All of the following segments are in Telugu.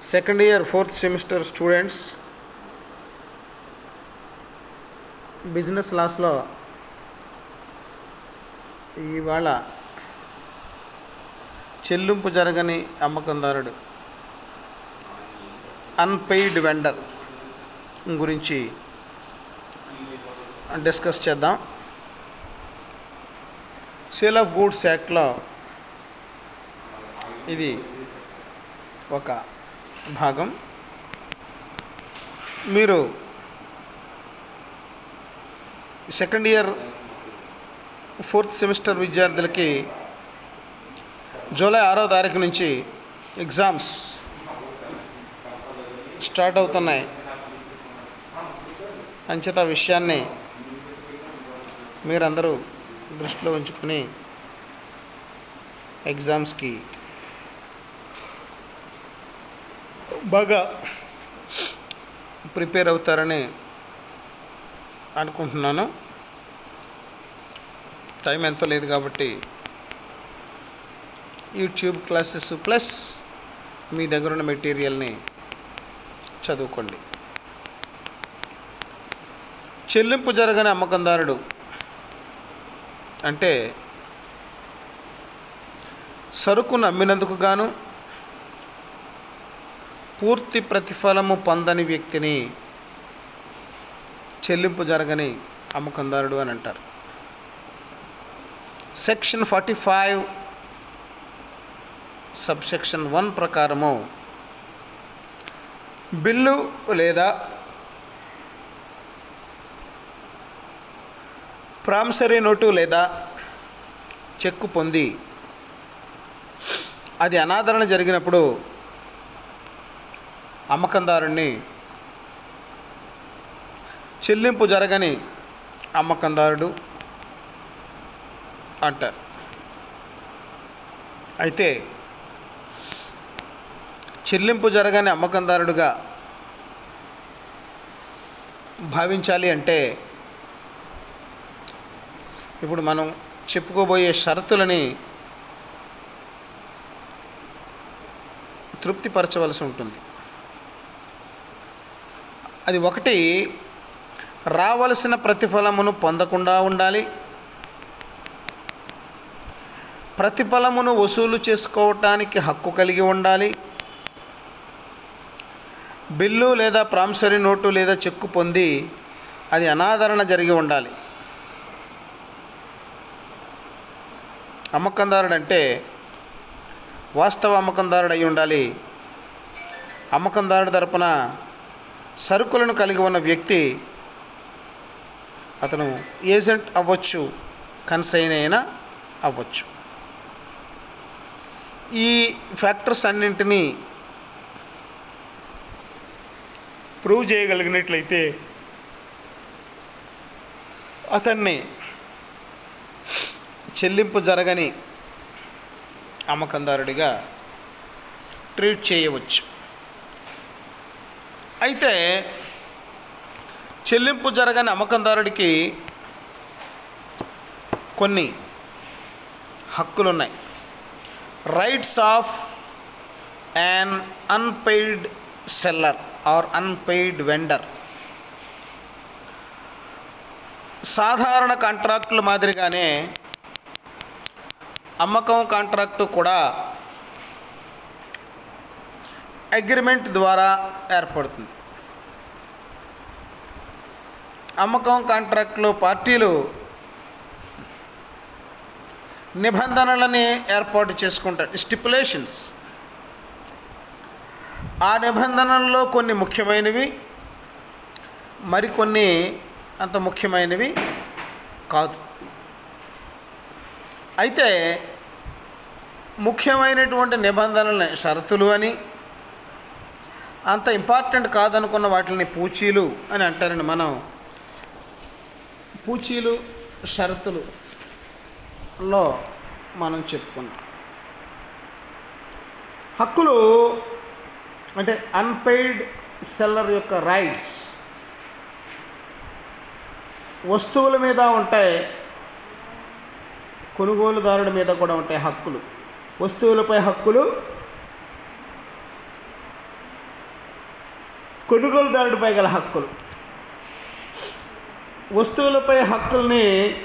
second year fourth semester students business లాస్లో ఇవాళ చెల్లింపు జరగని అమ్మకందారుడు అన్పెయిడ్ వెండర్ గురించి డిస్కస్ చేద్దాం సేల్ ఆఫ్ గూడ్స్ యాక్ట్లో ఇది ఒక భాగం మీరు సెకండ్ ఇయర్ ఫోర్త్ సెమిస్టర్ విద్యార్థులకి జూలై ఆరో తారీఖు నుంచి ఎగ్జామ్స్ స్టార్ట్ అవుతున్నాయి అంచేత ఆ విషయాన్ని మీరందరూ దృష్టిలో ఉంచుకొని ఎగ్జామ్స్కి బాగా ప్రిపేర్ అవుతారని అనుకుంటున్నాను టైం ఎంతో లేదు కాబట్టి యూట్యూబ్ క్లాసెస్ ప్లస్ మీ దగ్గర ఉన్న మెటీరియల్ని చదువుకోండి చెల్లింపు జరగని అమ్మకందారుడు అంటే సరుకును అమ్మినందుకు గాను పూర్తి ప్రతిఫలము పొందని వ్యక్తిని చెల్లింపు జరగని అమ్మకందారుడు అని అంటారు section forty five subsection one ప్రకారము బిల్లు లేదా ప్రామిసరీ నోటు లేదా చెక్కు పొంది అది అనాదరణ జరిగినప్పుడు అమ్మకందారుణ్ణి చెల్లింపు జరగని అమ్మకందారుడు అంటారు అయితే చెల్లింపు జరగని అమ్మకందారుడుగా భావించాలి అంటే ఇప్పుడు మనం చెప్పుకోబోయే షరతులని తృప్తిపరచవలసి ఉంటుంది అది ఒకటి రావలసిన ప్రతిఫలమును పొందకుండా ఉండాలి ప్రతిఫలమును వసూలు చేసుకోవటానికి హక్కు కలిగి ఉండాలి బిల్లు లేదా ప్రామిసరీ నోటు లేదా చెక్కు పొంది అది అనాదరణ జరిగి ఉండాలి అమ్మకందారుడు అంటే వాస్తవ అమ్మకందారుడు అయి ఉండాలి అమ్మకందారుడు తరపున సరుకులను కలిగి ఉన్న వ్యక్తి అతను ఏజెంట్ అవ్వచ్చు కన్సైన్ అయినా అవ్వచ్చు ఈ ఫ్యాక్టర్స్ అన్నింటినీ ప్రూవ్ చేయగలిగినట్లయితే అతన్ని చెల్లింపు జరగని అమ్మకందారుడిగా ట్రీట్ చేయవచ్చు అయితే చెల్లింపు జరగని అమ్మకందారుడికి కొన్ని హక్కులు ఉన్నాయి rights of an unpaid seller or unpaid vendor సాధారణ కాంట్రాక్టుల మాదిరిగానే అమ్మకం కాంట్రాక్టు కూడా అగ్రిమెంట్ ద్వారా ఏర్పడుతుంది అమ్మకం కాంట్రాక్టులో పార్టీలు నిబంధనలని ఏర్పాటు చేసుకుంటారు స్టిపులేషన్స్ ఆ నిబంధనల్లో కొన్ని ముఖ్యమైనవి మరికొన్ని అంత ముఖ్యమైనవి కాదు అయితే ముఖ్యమైనటువంటి నిబంధనలని షరతులు అని అంత ఇంపార్టెంట్ కాదనుకున్న వాటిని పూచీలు అని అంటారండి మనం పూచీలు షరతులు లో మనం చెప్పుకున్నాం హక్కులు అంటే అన్పెయిడ్ సెల్లర్ యొక్క రైట్స్ వస్తువుల మీద ఉంటాయి కొనుగోలుదారుడి మీద కూడా ఉంటాయి హక్కులు వస్తువులపై హక్కులు కొనుగోలుదారుడిపై గల హక్కులు వస్తువులపై హక్కుల్ని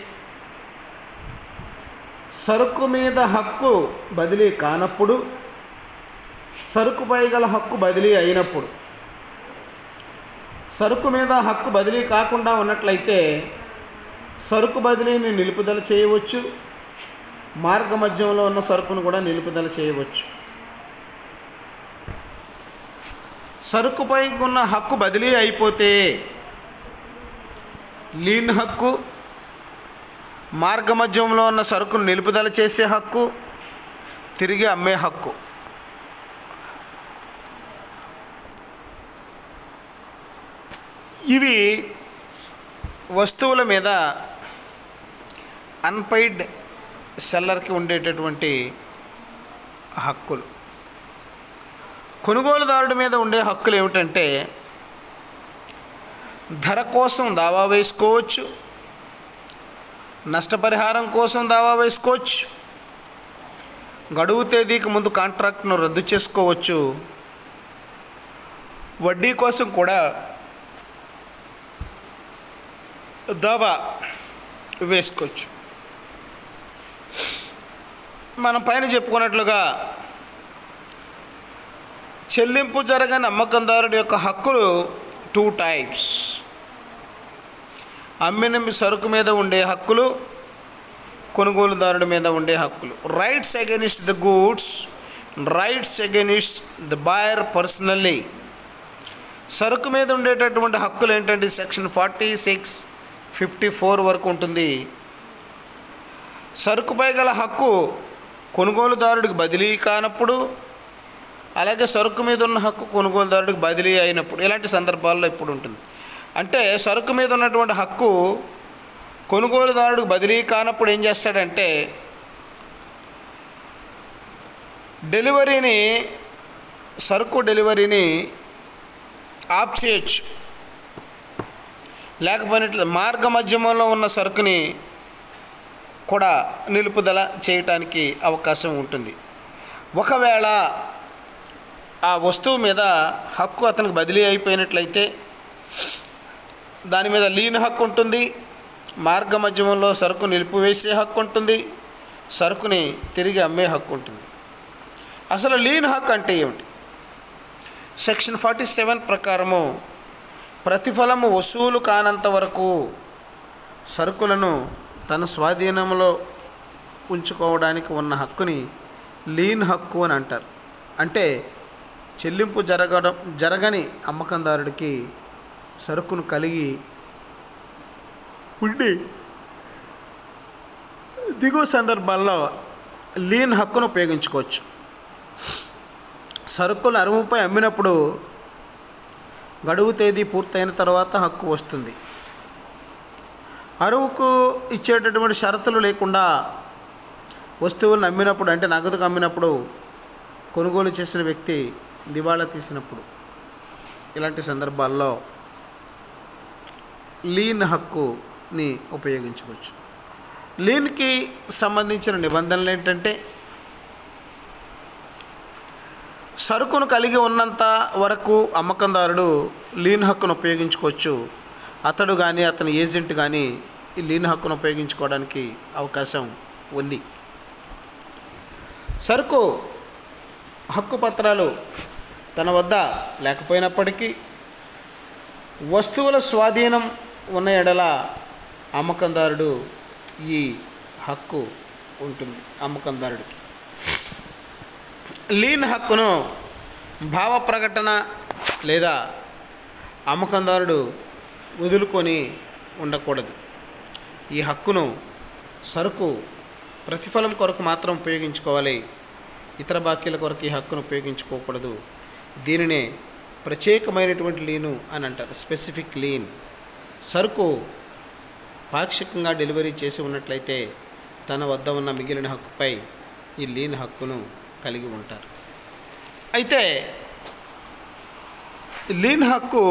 సరుకు మీద హక్కు బదిలీ కానప్పుడు సరుకుపై గల హక్కు బదిలీ అయినప్పుడు సరుకు మీద హక్కు బదిలీ కాకుండా ఉన్నట్లయితే సరుకు బదిలీని నిలుపుదల చేయవచ్చు మార్గ మధ్యంలో ఉన్న సరుకును కూడా నిలుపుదల చేయవచ్చు సరుకుపై ఉన్న హక్కు బదిలీ అయిపోతే లీన్ హక్కు మార్గ మధ్యంలో ఉన్న సరుకును నిలుపుదల చేసే హక్కు తిరిగి అమ్మే హక్కు ఇవి వస్తువుల మీద అన్పైడ్ సెల్లర్కి ఉండేటటువంటి హక్కులు కొనుగోలుదారుడి మీద ఉండే హక్కులు ఏమిటంటే ధర కోసం దావా వేసుకోవచ్చు నష్టపరిహారం కోసం దావా వేసుకోవచ్చు గడువు తేదీకి ముందు కాంట్రాక్ట్ను రద్దు చేసుకోవచ్చు వడ్డీ కోసం కూడా దావా వేసుకోవచ్చు మనం పైన చెప్పుకున్నట్లుగా చెల్లింపు జరగని అమ్మకందారుడి యొక్క హక్కులు టూ టైప్స్ అమ్మిన సరుకు మీద ఉండే హక్కులు కొనుగోలుదారుడి మీద ఉండే హక్కులు rights against the goods rights against the buyer personally సరుకు మీద ఉండేటటువంటి హక్కులు ఏంటంటే section forty six fifty four వరకు ఉంటుంది సరుకుపై గల హక్కు కొనుగోలుదారుడికి బదిలీ కానప్పుడు అలాగే సరుకు మీద ఉన్న హక్కు కొనుగోలుదారుడికి బదిలీ అయినప్పుడు ఇలాంటి సందర్భాల్లో ఇప్పుడు ఉంటుంది అంటే సరుకు మీద ఉన్నటువంటి హక్కు కొనుగోలుదారుడికి బదిలీ కానప్పుడు ఏం చేస్తాడంటే డెలివరీని సరుకు డెలివరీని ఆఫ్ చేయొచ్చు లేకపోయినట్లు మార్గ మధ్యమంలో ఉన్న సరుకుని కూడా నిలుపుదల చేయటానికి అవకాశం ఉంటుంది ఒకవేళ ఆ వస్తువు మీద హక్కు అతనికి బదిలీ అయిపోయినట్లయితే దాని మీద లీన్ హక్కు ఉంటుంది మార్గ మధ్యమంలో సరుకు నిలిపివేసే హక్కు ఉంటుంది సరుకుని తిరిగి అమ్మే హక్కు ఉంటుంది అసలు లీన్ హక్కు అంటే ఏమిటి సెక్షన్ ఫార్టీ సెవెన్ ప్రకారము ప్రతిఫలము వసూలు కానంత వరకు సరుకులను తన స్వాధీనంలో ఉంచుకోవడానికి ఉన్న హక్కుని లీన్ హక్కు అని అంటారు అంటే చెల్లింపు జరగడం జరగని అమ్మకందారుడికి సరుకును కలిగి ఉండి దిగువ సందర్భాల్లో లీన్ హక్కును ఉపయోగించుకోవచ్చు సరుకులు అరువుపై అమ్మినప్పుడు గడువు తేదీ పూర్తయిన తర్వాత హక్కు వస్తుంది అరువుకు ఇచ్చేటటువంటి షరతులు లేకుండా వస్తువులను అమ్మినప్పుడు అంటే నగదుకు అమ్మినప్పుడు కొనుగోలు చేసిన వ్యక్తి దివాళా తీసినప్పుడు ఇలాంటి సందర్భాల్లో లీన్ హక్కుని ఉపయోగించుకోవచ్చు లీన్కి సంబంధించిన నిబంధనలు ఏంటంటే సరుకును కలిగి ఉన్నంత వరకు అమ్మకందారుడు లీన్ హక్కును ఉపయోగించుకోవచ్చు అతడు కానీ అతని ఏజెంట్ కానీ ఈ లీన్ హక్కును ఉపయోగించుకోవడానికి అవకాశం ఉంది సరుకు హక్కు పత్రాలు తన వద్ద లేకపోయినప్పటికీ వస్తువుల స్వాధీనం ఉన్న ఎడల అమ్మకందారుడు ఈ హక్కు ఉంటుంది అమ్మకందారుడికి లీన్ హక్కును భావ ప్రకటన లేదా అమ్మకందారుడు వదులుకొని ఉండకూడదు ఈ హక్కును సరుకు ప్రతిఫలం కొరకు మాత్రం ఉపయోగించుకోవాలి ఇతర బాకీల కొరకు ఈ హక్కును ఉపయోగించుకోకూడదు దీనినే ప్రత్యేకమైనటువంటి లీను అని అంటారు స్పెసిఫిక్ లీన్ సరుకు పాక్షికంగా డెలివరీ చేసి ఉన్నట్లయితే తన వద్ద ఉన్న మిగిలిన హక్కుపై ఈ లీన్ హక్కును కలిగి ఉంటారు అయితే లీన్ హక్కు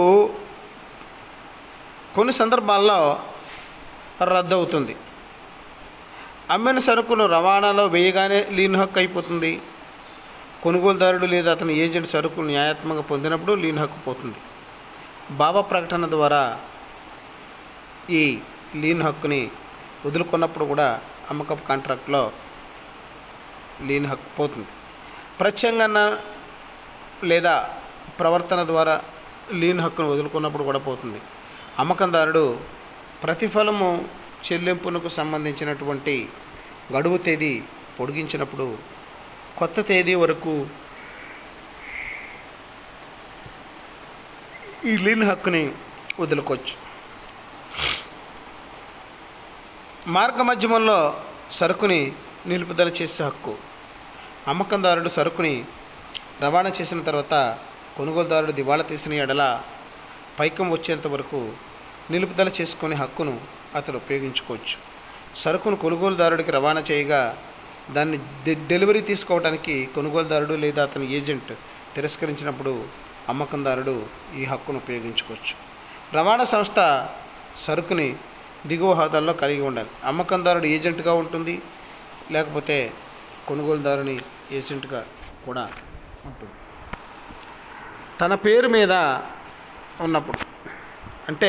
కొన్ని సందర్భాల్లో రద్దు అవుతుంది అమ్మిన సరుకును రవాణాలో వేయగానే లీన్ హక్కు అయిపోతుంది కొనుగోలుదారుడు లేదా అతని ఏజెంట్ సరుకును న్యాయాత్మకంగా పొందినప్పుడు లీన్ హక్కు పోతుంది భావ ప్రకటన ద్వారా ఈ లీన్ హక్కుని వదులుకున్నప్పుడు కూడా అమ్మకపు కాంట్రాక్ట్లో లీన్ హక్కు పోతుంది ప్రత్యంగన లేదా ప్రవర్తన ద్వారా లీన్ హక్కును వదులుకున్నప్పుడు కూడా పోతుంది అమ్మకందారుడు ప్రతిఫలము చెల్లింపునకు సంబంధించినటువంటి గడువు తేదీ పొడిగించినప్పుడు కొత్త తేదీ వరకు ఈ లీన్ హక్కుని వదులుకోవచ్చు మార్గ మధ్యమంలో సరుకుని నిలుపుదల చేసే హక్కు అమ్మకందారుడు సరుకుని రవాణా చేసిన తర్వాత కొనుగోలుదారుడు దివాళా తీసిన ఎడల పైకం వచ్చేంత వరకు నిలుపుదల చేసుకునే హక్కును అతడు ఉపయోగించుకోవచ్చు సరుకును కొనుగోలుదారుడికి రవాణా చేయగా దాన్ని డె- డెలివరీ తీసుకోవడానికి కొనుగోలుదారుడు లేదా అతని ఏజెంట్ తిరస్కరించినప్పుడు అమ్మకందారుడు ఈ హక్కును ఉపయోగించుకోవచ్చు రవాణా సంస్థ సరుకుని దిగువ హోదాల్లో కలిగి ఉండాలి అమ్మకందారుడు ఏజెంట్గా ఉంటుంది లేకపోతే కొనుగోలుదారుని ఏజెంట్గా కూడా ఉంటుంది తన పేరు మీద ఉన్నప్పుడు అంటే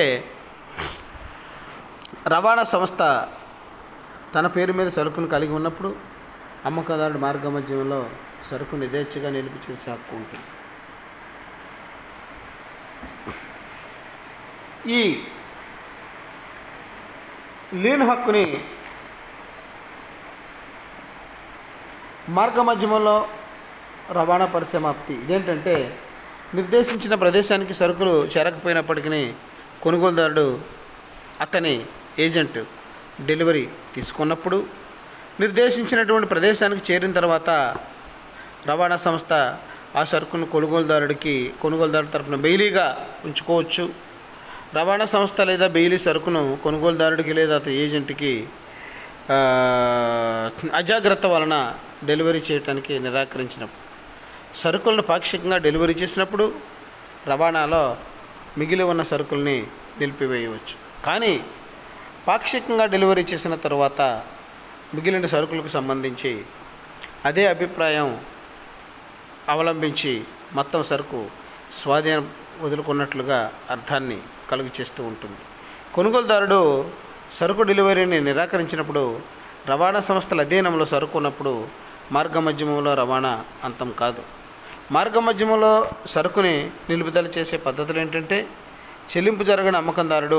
రవాణా సంస్థ తన పేరు మీద సరుకును కలిగి ఉన్నప్పుడు అమ్మకందారుడు మార్గ మధ్యంలో సరుకును యథేచ్ఛగా నిలిపి చేసే హక్కు ఉంటుంది ఈ లీన్ హక్కుని మార్గ మధ్యమంలో రవాణా పరిసమాప్తి ఇదేంటంటే నిర్దేశించిన ప్రదేశానికి సరుకులు చేరకపోయినప్పటికీ కొనుగోలుదారుడు అతని ఏజెంట్ డెలివరీ తీసుకున్నప్పుడు నిర్దేశించినటువంటి ప్రదేశానికి చేరిన తర్వాత రవాణా సంస్థ ఆ సరుకును కొనుగోలుదారుడికి కొనుగోలుదారు తరపున బెయిలీగా ఉంచుకోవచ్చు రవాణా సంస్థ లేదా బెయిలీ సరుకును కొనుగోలుదారుడికి లేదా అతని ఏజెంట్కి ఆ, అజాగ్రత్త వలన డెలివరీ చేయడానికి నిరాకరించినప్పుడు సరుకులను పాక్షికంగా డెలివరీ చేసినప్పుడు రవాణాలో మిగిలి ఉన్న సరుకుల్ని నిలిపివేయవచ్చు కానీ పాక్షికంగా డెలివరీ చేసిన తర్వాత మిగిలిన సరుకులకు సంబంధించి అదే అభిప్రాయం అవలంబించి మొత్తం సరుకు స్వాధీనం వదులుకున్నట్లుగా అర్థాన్ని కలుగు చేస్తూ ఉంటుంది కొనుగోలుదారుడు సరుకు డెలివరీని నిరాకరించినప్పుడు రవాణా సంస్థల అధీనంలో సరుకు ఉన్నప్పుడు మార్గ మధ్యమంలో రవాణా అంతం కాదు మార్గ మధ్యమంలో సరుకుని నిలుపుదల చేసే పద్ధతులు ఏంటంటే చెల్లింపు జరగని అమ్మకందారుడు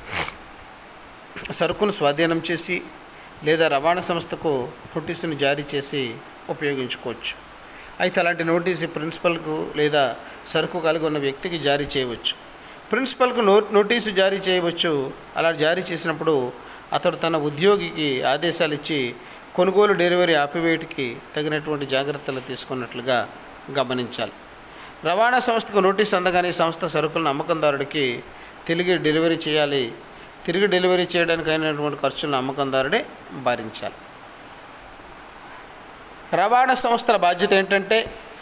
సరుకును స్వాధీనం చేసి లేదా రవాణా సంస్థకు నోటీసును జారీ చేసి ఉపయోగించుకోవచ్చు అయితే అలాంటి నోటీసు ప్రిన్సిపల్కు లేదా సరుకు కలిగి ఉన్న వ్యక్తికి జారీ చేయవచ్చు ప్రిన్సిపల్కు నో నోటీసు జారీ చేయవచ్చు అలా జారీ చేసినప్పుడు అతడు తన ఉద్యోగికి ఆదేశాలు ఇచ్చి కొనుగోలు డెలివరీ ఆపివేయటికి తగినటువంటి జాగ్రత్తలు తీసుకున్నట్లుగా గమనించాలి రవాణా సంస్థకు నోటీస్ అందగానే ఈ సంస్థ సరుకులను అమ్మకందారుడికి తిరిగి డెలివరీ చేయాలి తిరిగి డెలివరీ చేయడానికి అయినటువంటి ఖర్చులను అమ్మకందారుడే భరించాలి రవాణా సంస్థల బాధ్యత ఏంటంటే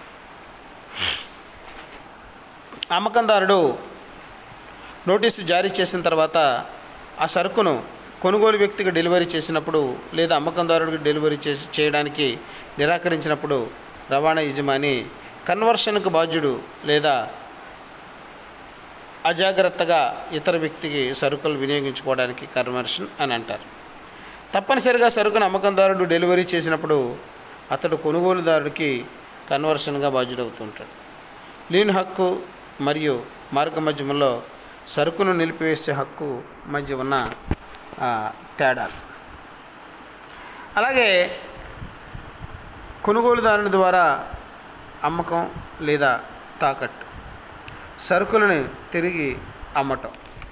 అమ్మకందారుడు నోటీసు జారీ చేసిన తర్వాత ఆ సరుకును కొనుగోలు వ్యక్తికి డెలివరీ చేసినప్పుడు లేదా అమ్మకందారుడికి డెలివరీ చేసి చేయడానికి నిరాకరించినప్పుడు రవాణా యజమాని కన్వర్షన్కు బాధ్యుడు లేదా అజాగ్రత్తగా ఇతర వ్యక్తికి సరుకులు వినియోగించుకోవడానికి కన్వర్షన్ అని అంటారు తప్పనిసరిగా సరుకును అమ్మకందారుడు డెలివరీ చేసినప్పుడు అతడు కొనుగోలుదారుడికి కన్వర్షన్గా బాధ్యుడవుతుంటాడు లీన్ హక్కు మరియు మార్గ మధ్యమంలో సరుకును నిలిపివేసే హక్కు మధ్య ఉన్న ఆ, తేడాలు అలాగే కొనుగోలుదారుని ద్వారా అమ్మకం లేదా తాకట్టు సరుకులను తిరిగి అమ్మటం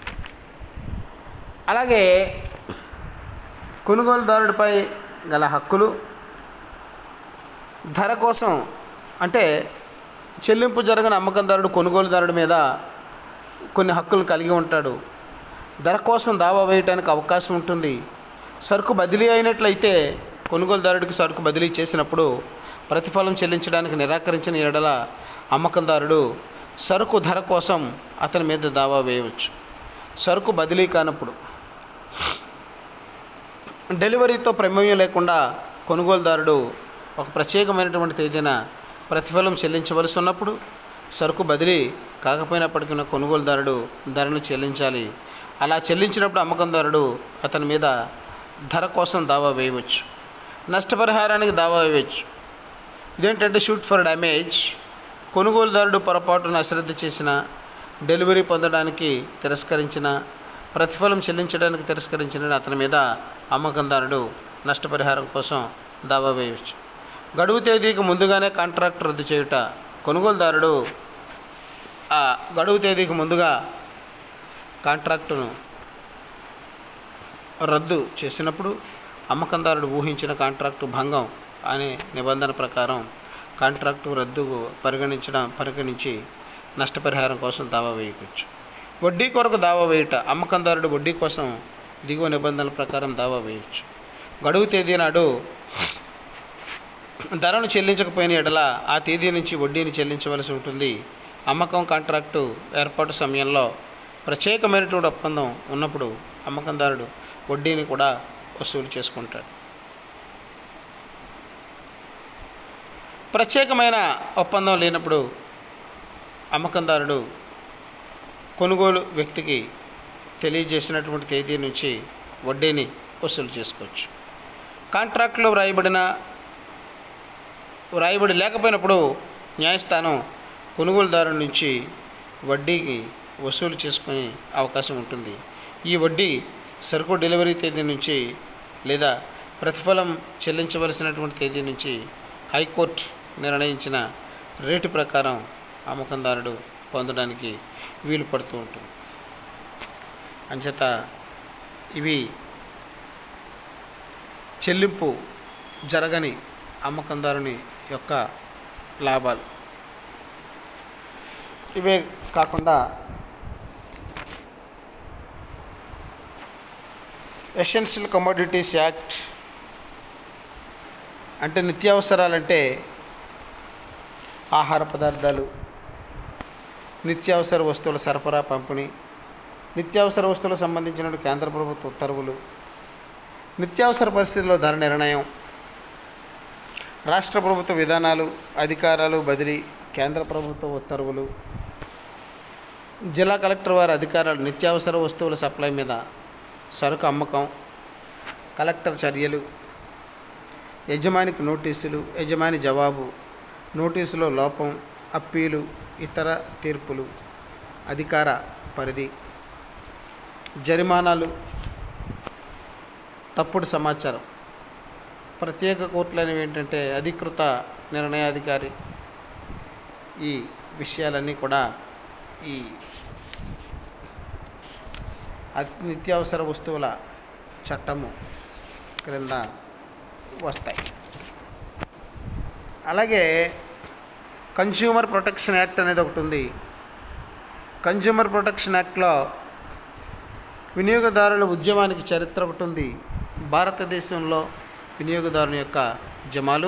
అలాగే కొనుగోలుదారుడిపై గల హక్కులు ధర కోసం అంటే చెల్లింపు జరగని అమ్మకందారుడు కొనుగోలుదారుడి మీద కొన్ని హక్కులు కలిగి ఉంటాడు ధర కోసం దావా వేయడానికి అవకాశం ఉంటుంది సరుకు బదిలీ అయినట్లయితే కొనుగోలుదారుడికి సరుకు బదిలీ చేసినప్పుడు ప్రతిఫలం చెల్లించడానికి నిరాకరించిన ఎడల అమ్మకందారుడు సరుకు ధర కోసం అతని మీద దావా వేయవచ్చు సరుకు బదిలీ కానప్పుడు డెలివరీతో ప్రమేయం లేకుండా కొనుగోలుదారుడు ఒక ప్రత్యేకమైనటువంటి తేదీన ప్రతిఫలం చెల్లించవలసి ఉన్నప్పుడు సరుకు బదిలీ కాకపోయినప్పటికీ కొనుగోలుదారుడు ధరను చెల్లించాలి అలా చెల్లించినప్పుడు అమ్మకందారుడు అతని మీద ధర కోసం దావా వేయవచ్చు నష్టపరిహారానికి దావా వేయవచ్చు ఇదేంటంటే షూట్ ఫర్ డ్యామేజ్ కొనుగోలుదారుడు పొరపాటున అశ్రద్ధ చేసిన డెలివరీ పొందడానికి తిరస్కరించిన ప్రతిఫలం చెల్లించడానికి తిరస్కరించిన అతని మీద అమ్మకందారుడు నష్టపరిహారం కోసం దావా వేయవచ్చు గడువు తేదీకి ముందుగానే కాంట్రాక్ట్ రద్దు చేయుట కొనుగోలుదారుడు ఆ గడువు తేదీకి ముందుగా కాంట్రాక్టును రద్దు చేసినప్పుడు అమ్మకందారుడు ఊహించిన కాంట్రాక్టు భంగం అనే నిబంధన ప్రకారం కాంట్రాక్టు రద్దుకు పరిగణించడం పరిగణించి నష్టపరిహారం కోసం దావా వేయవచ్చు వడ్డీ కొరకు దావా వేయుట అమ్మకందారుడు వడ్డీ కోసం దిగువ నిబంధనల ప్రకారం దావా వేయవచ్చు గడువు తేదీ నాడు ధరను చెల్లించకపోయిన ఎడల ఆ తేదీ నుంచి వడ్డీని చెల్లించవలసి ఉంటుంది అమ్మకం కాంట్రాక్టు ఏర్పాటు సమయంలో ప్రత్యేకమైనటువంటి ఒప్పందం ఉన్నప్పుడు అమ్మకందారుడు వడ్డీని కూడా వసూలు చేసుకుంటాడు ప్రత్యేకమైన ఒప్పందం లేనప్పుడు అమ్మకందారుడు కొనుగోలు వ్యక్తికి తెలియజేసినటువంటి తేదీ నుంచి వడ్డీని వసూలు చేసుకోవచ్చు కాంట్రాక్ట్లో వ్రాయబడిన వ్రాయబడి లేకపోయినప్పుడు న్యాయస్థానం కొనుగోలుదారు నుంచి వడ్డీకి వసూలు చేసుకునే అవకాశం ఉంటుంది ఈ వడ్డీ సరుకు డెలివరీ తేదీ నుంచి లేదా ప్రతిఫలం చెల్లించవలసినటువంటి తేదీ నుంచి హైకోర్టు నిర్ణయించిన రేటు ప్రకారం అమ్మకందారుడు పొందడానికి వీలు పడుతూ ఉంటుంది అంచేత ఇవి చెల్లింపు జరగని అమ్మకందారుని యొక్క లాభాలు ఇవే కాకుండా ఎసెన్షియల్ కమోడిటీస్ యాక్ట్ అంటే నిత్యావసరాలంటే ఆహార పదార్థాలు నిత్యావసర వస్తువుల సరఫరా పంపిణీ నిత్యావసర వస్తువులకు సంబంధించిన కేంద్ర ప్రభుత్వ ఉత్తర్వులు నిత్యావసర పరిస్థితుల్లో ధర నిర్ణయం రాష్ట్ర ప్రభుత్వ విధానాలు అధికారాలు బదిలీ కేంద్ర ప్రభుత్వ ఉత్తర్వులు జిల్లా కలెక్టర్ వారి అధికారాలు నిత్యావసర వస్తువుల సప్లై మీద సరుకు అమ్మకం కలెక్టర్ చర్యలు యజమానికి నోటీసులు యజమాని జవాబు నోటీసులో లోపం అప్పీలు ఇతర తీర్పులు అధికార పరిధి జరిమానాలు తప్పుడు సమాచారం ప్రత్యేక కోర్టులు అనేవి ఏంటంటే అధికృత నిర్ణయాధికారి ఈ విషయాలన్నీ కూడా ఈ అతి నిత్యావసర వస్తువుల చట్టము క్రింద వస్తాయి అలాగే కన్జ్యూమర్ ప్రొటెక్షన్ యాక్ట్ అనేది ఒకటి ఉంది కన్జ్యూమర్ ప్రొటెక్షన్ యాక్ట్లో వినియోగదారుల ఉద్యమానికి చరిత్ర ఒకటి ఉంది భారతదేశంలో వినియోగదారుని యొక్క ఉద్యమాలు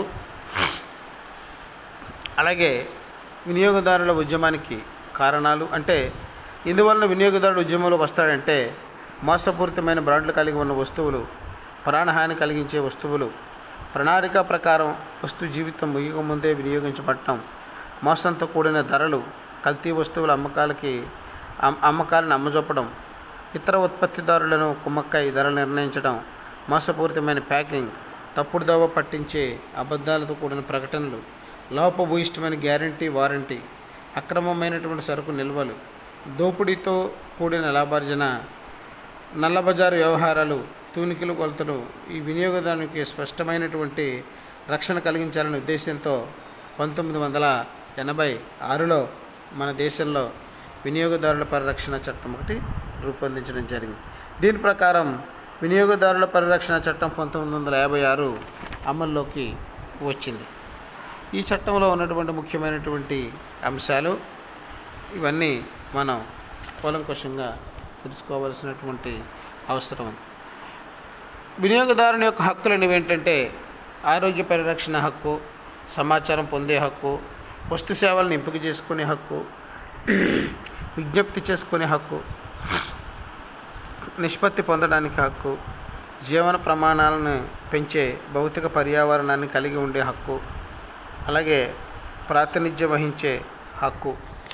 అలాగే వినియోగదారుల ఉద్యమానికి కారణాలు అంటే ఇందువలన వినియోగదారుడు ఉద్యమంలోకి వస్తాడంటే మోసపూరితమైన బ్రాండ్లు కలిగి ఉన్న వస్తువులు ప్రాణహాని కలిగించే వస్తువులు ప్రణాళిక ప్రకారం వస్తు జీవితం ముగిక ముందే వినియోగించబడటం మోసంతో కూడిన ధరలు కల్తీ వస్తువుల అమ్మకాలకి అమ్- అమ్మకాలను అమ్మజొప్పడం ఇతర ఉత్పత్తిదారులను కుమ్మక్కై ధరలు నిర్ణయించడం మోసపూరితమైన ప్యాకింగ్ తప్పుడు దోవ పట్టించే అబద్ధాలతో కూడిన ప్రకటనలు లోపభూయిష్టమైన గ్యారంటీ వారంటీ అక్రమమైనటువంటి సరుకు నిల్వలు దోపిడీతో కూడిన లాభార్జన నల్లబజారు వ్యవహారాలు తూనికలు కొలతలు ఈ వినియోగదారునికి స్పష్టమైనటువంటి రక్షణ కలిగించాలనే ఉద్దేశంతో పంతొమ్మిది వందల ఎనభై ఆరులో మన దేశంలో వినియోగదారుల పరిరక్షణ చట్టం ఒకటి రూపొందించడం జరిగింది దీని ప్రకారం వినియోగదారుల పరిరక్షణ చట్టం పంతొమ్మిది వందల యాభై ఆరు అమల్లోకి వచ్చింది ఈ చట్టంలో ఉన్నటువంటి ముఖ్యమైనటువంటి అంశాలు ఇవన్నీ మనం కూలంకషంగా తెలుసుకోవాల్సినటువంటి అవసరం ఉంది వినియోగదారుని యొక్క హక్కులు అనేవి ఏంటంటే ఆరోగ్య పరిరక్షణ హక్కు సమాచారం పొందే హక్కు వస్తు సేవలను ఎంపిక చేసుకునే హక్కు విజ్ఞప్తి చేసుకునే హక్కు నిష్పత్తి పొందడానికి హక్కు జీవన ప్రమాణాలను పెంచే భౌతిక పర్యావరణాన్ని కలిగి ఉండే హక్కు అలాగే ప్రాతినిధ్యం వహించే హక్కు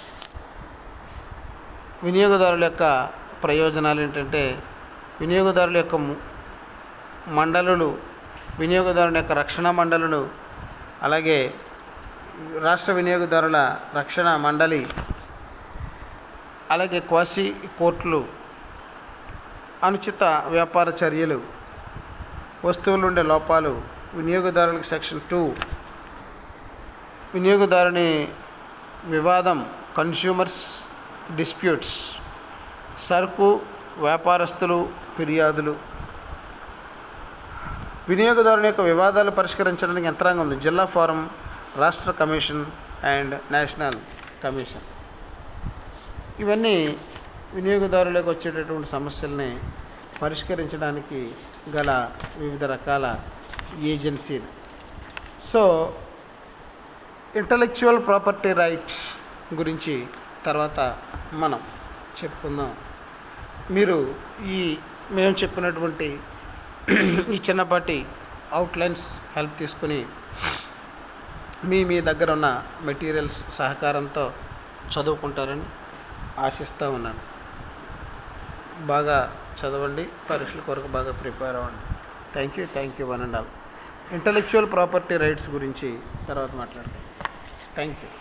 వినియోగదారుల యొక్క ప్రయోజనాలు ఏంటంటే వినియోగదారుల యొక్క ము- మండలులు వినియోగదారుల యొక్క రక్షణ మండలులు అలాగే రాష్ట్ర వినియోగదారుల రక్షణ మండలి అలాగే క్వాసి కోర్టులు అనుచిత వ్యాపార చర్యలు వస్తువులు ఉండే లోపాలు వినియోగదారులకు సెక్షన్ టూ వినియోగదారుని వివాదం కన్స్యూమర్స్ డిస్ప్యూట్స్ సరుకు వ్యాపారస్తులు ఫిర్యాదులు వినియోగదారుని యొక్క వివాదాలు పరిష్కరించడానికి యంత్రాంగం ఉంది జిల్లా ఫోరం రాష్ట్ర కమిషన్ అండ్ నేషనల్ కమిషన్ ఇవన్నీ వినియోగదారులకు వచ్చేటటువంటి సమస్యల్ని పరిష్కరించడానికి గల వివిధ రకాల ఏజెన్సీలు సో ఇంటలెక్చువల్ ప్రాపర్టీ రైట్స్ గురించి తర్వాత మనం చెప్పుకుందాం మీరు ఈ మేము చెప్పినటువంటి ఈ చిన్నపాటి అవుట్లైన్స్ హెల్ప్ తీసుకుని మీ మీ దగ్గర ఉన్న మెటీరియల్స్ సహకారంతో చదువుకుంటారని ఆశిస్తూ ఉన్నాను బాగా చదవండి పరీక్షల కొరకు బాగా ప్రిపేర్ అవ్వండి thank you thank you one and all intellectual property rights గురించి తర్వాత మాట్లాడతాం థ్యాంక్ యూ